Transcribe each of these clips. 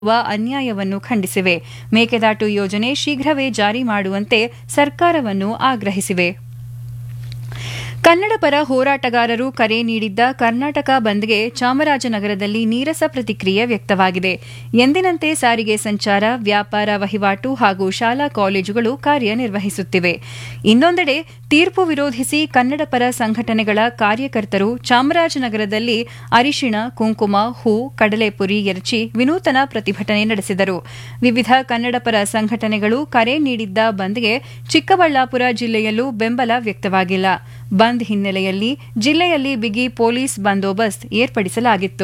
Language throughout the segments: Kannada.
ಅನ್ಯಾಯವನ್ನು ಖಂಡಿಸಿವೆ ಮೇಕೆದಾಟು ಯೋಜನೆ ಶೀಘ್ರವೇ ಜಾರಿ ಮಾಡುವಂತೆ ಸರ್ಕಾರವನ್ನು ಆಗ್ರಹಿಸಿವೆ ಕನ್ನಡ ಪರ ಹೋರಾಟಗಾರರು ಕರೆ ನೀಡಿದ್ದ ಕರ್ನಾಟಕ ಬಂದ್ಗೆ ಚಾಮರಾಜನಗರದಲ್ಲಿ ನೀರಸ ಪ್ರತಿಕ್ರಿಯೆ ವ್ಯಕ್ತವಾಗಿದೆ ಎಂದಿನಂತೆ ಸಾರಿಗೆ ಸಂಚಾರ ವ್ಯಾಪಾರ ವಹಿವಾಟು ಹಾಗೂ ಶಾಲಾ ಕಾಲೇಜುಗಳು ಕಾರ್ಯನಿರ್ವಹಿಸುತ್ತಿವೆ ಇನ್ನೊಂದೆಡೆ ತೀರ್ಪು ವಿರೋಧಿಸಿ ಕನ್ನಡ ಪರ ಸಂಘಟನೆಗಳ ಕಾರ್ಯಕರ್ತರು ಚಾಮರಾಜನಗರದಲ್ಲಿ ಅರಿಶಿಣ ಕುಂಕುಮ ಹೂ ಕಡಲೆಪುರಿ ಎರಚಿ ವಿನೂತನ ಪ್ರತಿಭಟನೆ ನಡೆಸಿದರು ವಿವಿಧ ಕನ್ನಡ ಪರ ಸಂಘಟನೆಗಳು ಕರೆ ನೀಡಿದ್ದ ಬಂದ್ಗೆ ಚಿಕ್ಕಬಳ್ಳಾಪುರ ಜಿಲ್ಲೆಯಲ್ಲೂ ಬೆಂಬಲ ವ್ಯಕ್ತವಾಗಿಲ್ಲ ಬಂದ್ ಹಿನ್ನೆಲೆಯಲ್ಲಿ ಜಿಲ್ಲೆಯಲ್ಲಿ ಬಿಗಿ ಪೊಲೀಸ್ ಬಂದೋಬಸ್ತ್ ಏರ್ಪಡಿಸಲಾಗಿತ್ತು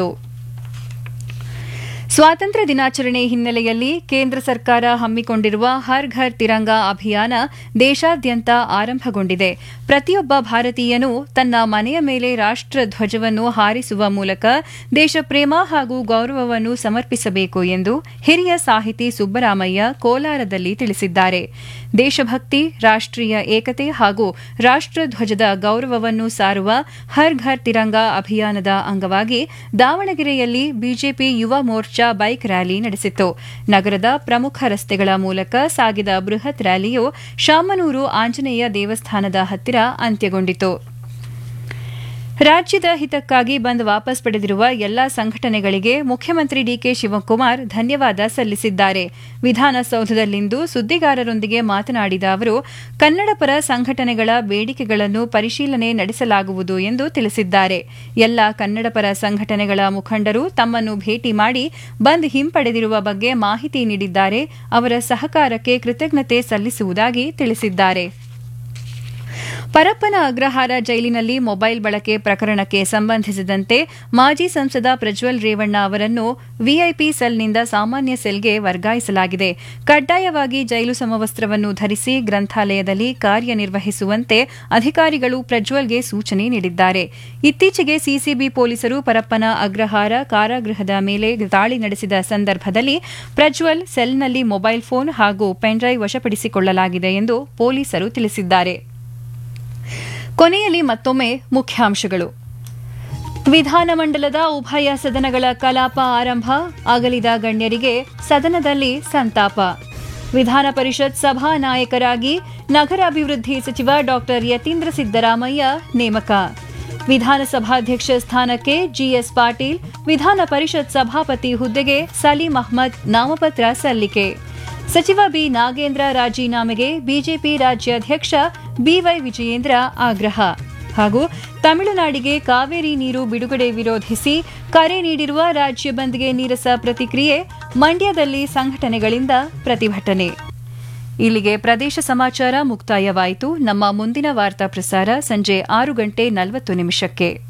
ಸ್ವಾತಂತ್ರ್ಯ ದಿನಾಚರಣೆ ಹಿನ್ನೆಲೆಯಲ್ಲಿ ಕೇಂದ್ರ ಸರ್ಕಾರ ಹಮ್ಮಿಕೊಂಡಿರುವ ಹರ್ ಘರ್ ತಿರಂಗ ಅಭಿಯಾನ ದೇಶಾದ್ಯಂತ ಆರಂಭಗೊಂಡಿದೆ ಪ್ರತಿಯೊಬ್ಬ ಭಾರತೀಯನೂ ತನ್ನ ಮನೆಯ ಮೇಲೆ ರಾಷ್ಟ್ರ ಧ್ವಜವನ್ನು ಹಾರಿಸುವ ಮೂಲಕ ದೇಶಪ್ರೇಮ ಹಾಗೂ ಗೌರವವನ್ನು ಸಮರ್ಪಿಸಬೇಕು ಎಂದು ಹಿರಿಯ ಸಾಹಿತಿ ಸುಬ್ಬರಾಮಯ್ಯ ಕೋಲಾರದಲ್ಲಿ ತಿಳಿಸಿದ್ದಾರೆ ದೇಶಭಕ್ತಿ ರಾಷ್ಟ್ರೀಯ ಏಕತೆ ಹಾಗೂ ರಾಷ್ಟ್ರಧ್ವಜದ ಗೌರವವನ್ನು ಸಾರುವ ಹರ್ ಘರ್ ತಿರಂಗ ಅಭಿಯಾನದ ಅಂಗವಾಗಿ ದಾವಣಗೆರೆಯಲ್ಲಿ ಬಿಜೆಪಿ ಯುವ ಮೋರ್ಚಾ ಬೈಕ್ ರ್ಯಾಲಿ ನಡೆಸಿತು ನಗರದ ಪ್ರಮುಖ ರಸ್ತೆಗಳ ಮೂಲಕ ಸಾಗಿದ ಬೃಹತ್ ರ್ಯಾಲಿಯು ಶಾಮನೂರು ಆಂಜನೇಯ ದೇವಸ್ಥಾನದ ಹತ್ತಿರ ಅಂತ್ಯಗೊಂಡಿತು ರಾಜ್ಯದ ಹಿತಕ್ಕಾಗಿ ಬಂದ್ ವಾಪಸ್ ಪಡೆದಿರುವ ಎಲ್ಲಾ ಸಂಘಟನೆಗಳಿಗೆ ಮುಖ್ಯಮಂತ್ರಿ ಡಿಕೆ ಶಿವಕುಮಾರ್ ಧನ್ಯವಾದ ಸಲ್ಲಿಸಿದ್ದಾರೆ ವಿಧಾನಸೌಧದಲ್ಲಿಂದು ಸುದ್ದಿಗಾರರೊಂದಿಗೆ ಮಾತನಾಡಿದ ಅವರು ಕನ್ನಡ ಪರ ಸಂಘಟನೆಗಳ ಬೇಡಿಕೆಗಳನ್ನು ಪರಿಶೀಲನೆ ನಡೆಸಲಾಗುವುದು ಎಂದು ತಿಳಿಸಿದ್ದಾರೆ ಎಲ್ಲ ಕನ್ನಡ ಪರ ಸಂಘಟನೆಗಳ ಮುಖಂಡರು ತಮ್ಮನ್ನು ಭೇಟಿ ಮಾಡಿ ಬಂದ್ ಹಿಂಪಡೆದಿರುವ ಬಗ್ಗೆ ಮಾಹಿತಿ ನೀಡಿದ್ದಾರೆ ಅವರ ಸಹಕಾರಕ್ಕೆ ಕೃತಜ್ಞತೆ ಸಲ್ಲಿಸುವುದಾಗಿ ತಿಳಿಸಿದ್ದಾರೆ ಪರಪ್ಪನ ಅಗ್ರಹಾರ ಜೈಲಿನಲ್ಲಿ ಮೊಬೈಲ್ ಬಳಕೆ ಪ್ರಕರಣಕ್ಕೆ ಸಂಬಂಧಿಸಿದಂತೆ ಮಾಜಿ ಸಂಸದ ಪ್ರಜ್ವಲ್ ರೇವಣ್ಣ ಅವರನ್ನು ವಿಐಪಿ ಸೆಲ್ನಿಂದ ಸಾಮಾನ್ಯ ಸೆಲ್ಗೆ ವರ್ಗಾಯಿಸಲಾಗಿದೆ ಕಡ್ಡಾಯವಾಗಿ ಜೈಲು ಸಮವಸ್ತ್ರವನ್ನು ಧರಿಸಿ ಗ್ರಂಥಾಲಯದಲ್ಲಿ ಕಾರ್ಯನಿರ್ವಹಿಸುವಂತೆ ಅಧಿಕಾರಿಗಳು ಪ್ರಜ್ವಲ್ಗೆ ಸೂಚನೆ ನೀಡಿದ್ದಾರೆ ಇತ್ತೀಚೆಗೆ ಸಿಸಿಬಿ ಪೊಲೀಸರು ಪರಪ್ಪನ ಅಗ್ರಹಾರ ಕಾರಾಗೃಹದ ಮೇಲೆ ದಾಳಿ ನಡೆಸಿದ ಸಂದರ್ಭದಲ್ಲಿ ಪ್ರಜ್ವಲ್ ಸೆಲ್ನಲ್ಲಿ ಮೊಬೈಲ್ ಫೋನ್ ಹಾಗೂ ಪೆನ್ಡ್ರೈವ್ ವಶಪಡಿಸಿಕೊಳ್ಳಲಾಗಿದೆ ಎಂದು ಪೊಲೀಸರು ತಿಳಿಸಿದ್ದಾರೆ ಕೊನೆಯಲ್ಲಿ ಮತ್ತೊಮ್ಮೆ ಮುಖ್ಯಾಂಶಗಳು ವಿಧಾನಮಂಡಲದ ಉಭಯ ಸದನಗಳ ಕಲಾಪ ಆರಂಭ ಅಗಲಿದ ಗಣ್ಯರಿಗೆ ಸದನದಲ್ಲಿ ಸಂತಾಪ ವಿಧಾನ ಪರಿಷತ್ ಸಭಾ ನಾಯಕರಾಗಿ ನಗರಾಭಿವೃದ್ಧಿ ಸಚಿವ ಡಾ ಯತೀಂದ್ರ ಸಿದ್ದರಾಮಯ್ಯ ನೇಮಕ ವಿಧಾನಸಭಾಧ್ಯಕ್ಷ ಸ್ಥಾನಕ್ಕೆ ಜಿಎಸ್ ಪಾಟೀಲ್ ವಿಧಾನ ಪರಿಷತ್ ಸಭಾಪತಿ ಹುದ್ದೆಗೆ ಸಲೀಂ ಅಹ್ಮದ್ ನಾಮಪತ್ರ ಸಲ್ಲಿಕೆ ಸಚಿವ ಬಿ ನಾಗೇಂದ್ರ ರಾಜೀನಾಮೆಗೆ ಬಿಜೆಪಿ ರಾಜ್ಯಾಧ್ಯಕ್ಷ ಬಿವೈ ವಿಜಯೇಂದ್ರ ಆಗ್ರಹ ಹಾಗೂ ತಮಿಳುನಾಡಿಗೆ ಕಾವೇರಿ ನೀರು ಬಿಡುಗಡೆ ವಿರೋಧಿಸಿ ಕರೆ ನೀಡಿರುವ ರಾಜ್ಯ ಬಂದ್ಗೆ ನೀರಸ ಪ್ರತಿಕ್ರಿಯೆ ಮಂಡ್ಯದಲ್ಲಿ ಸಂಘಟನೆಗಳಿಂದ ಪ್ರತಿಭಟನೆ ಇಲ್ಲಿಗೆ ಪ್ರದೇಶ ಸಮಾಚಾರ ಮುಕ್ತಾಯವಾಯಿತು ನಮ್ಮ ಮುಂದಿನ ವಾರ್ತಾ ಪ್ರಸಾರ ಸಂಜೆ ಆರು ಗಂಟೆ ನಲವತ್ತು ನಿಮಿಷಕ್ಕೆ